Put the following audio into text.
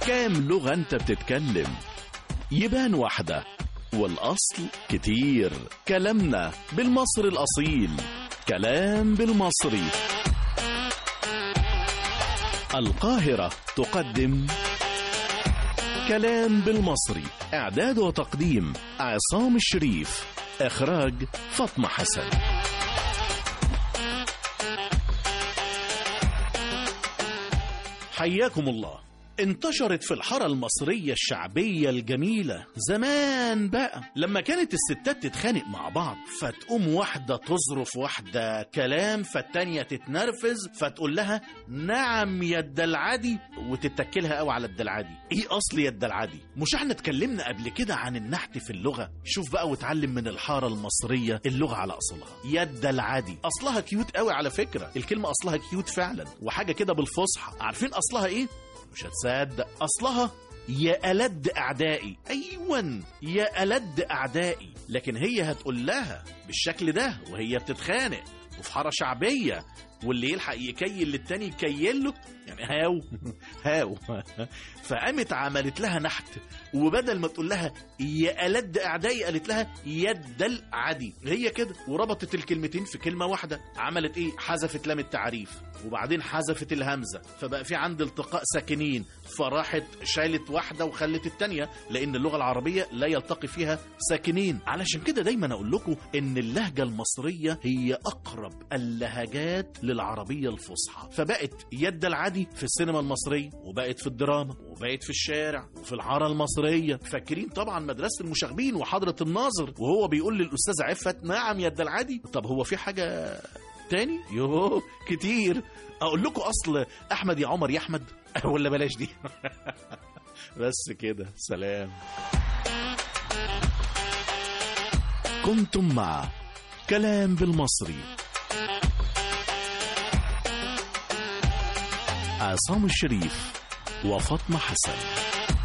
كام لغة انت بتتكلم يبان واحدة والأصل كتير كلامنا بالمصري الأصيل كلام بالمصري القاهرة تقدم كلام بالمصري إعداد وتقديم عصام الشريف إخراج فاطمة حسن حياكم الله انتشرت في الحارة المصرية الشعبية الجميلة زمان بقى لما كانت الستات تتخانق مع بعض فتقوم واحدة تظرف واحدة كلام فالتانية تتنرفز فتقول لها نعم يا الدلعدي وتتكلها قوي على الدلعدي ايه اصل يا الدلعدي مش احنا اتكلمنا قبل كده عن النحت في اللغة شوف بقى وتعلم من الحارة المصرية اللغة على اصلها يا الدلعدي اصلها كيوت قوي على فكرة الكلمة اصلها كيوت فعلا وحاجة كده بالفصحى عارفين اصلها ايه مش هتصدق اصلها يا ألد أعدائي أيوة يا ألد أعدائي لكن هي هتقول لها بالشكل ده وهي بتتخانق وفي حارة شعبية واللي يلحق يكيل للتاني يكيل له يعني هاو هاو فقامت عملت لها نحت وبدل ما تقول لها يا ألد أعدائي قالت لها يد العدي هي كده وربطت الكلمتين في كلمة واحدة عملت إيه حذفت لام التعريف وبعدين حذفت الهمزة فبقى في عند التقاء ساكنين فراحت شالت واحدة وخلت التانية لأن اللغة العربية لا يلتقي فيها ساكنين علشان كده دايما أقول لكم إن اللهجة المصرية هي أقرب اللهجات للعربية الفصحى فبقت يد العدي في السينما المصرية وبقت في الدراما وبقت في الشارع وفي الحارة المصرية فاكرين طبعا مدرسة المشاغبين وحضرة الناظر وهو بيقول للأستاذ عفت نعم يد العدي طب هو في حاجة تاني يوه كتير اقول لكم اصل احمد يا عمر يا احمد ولا بلاش دي بس كده سلام كنتم مع كلام بالمصري عصام الشريف وفاطمة حسن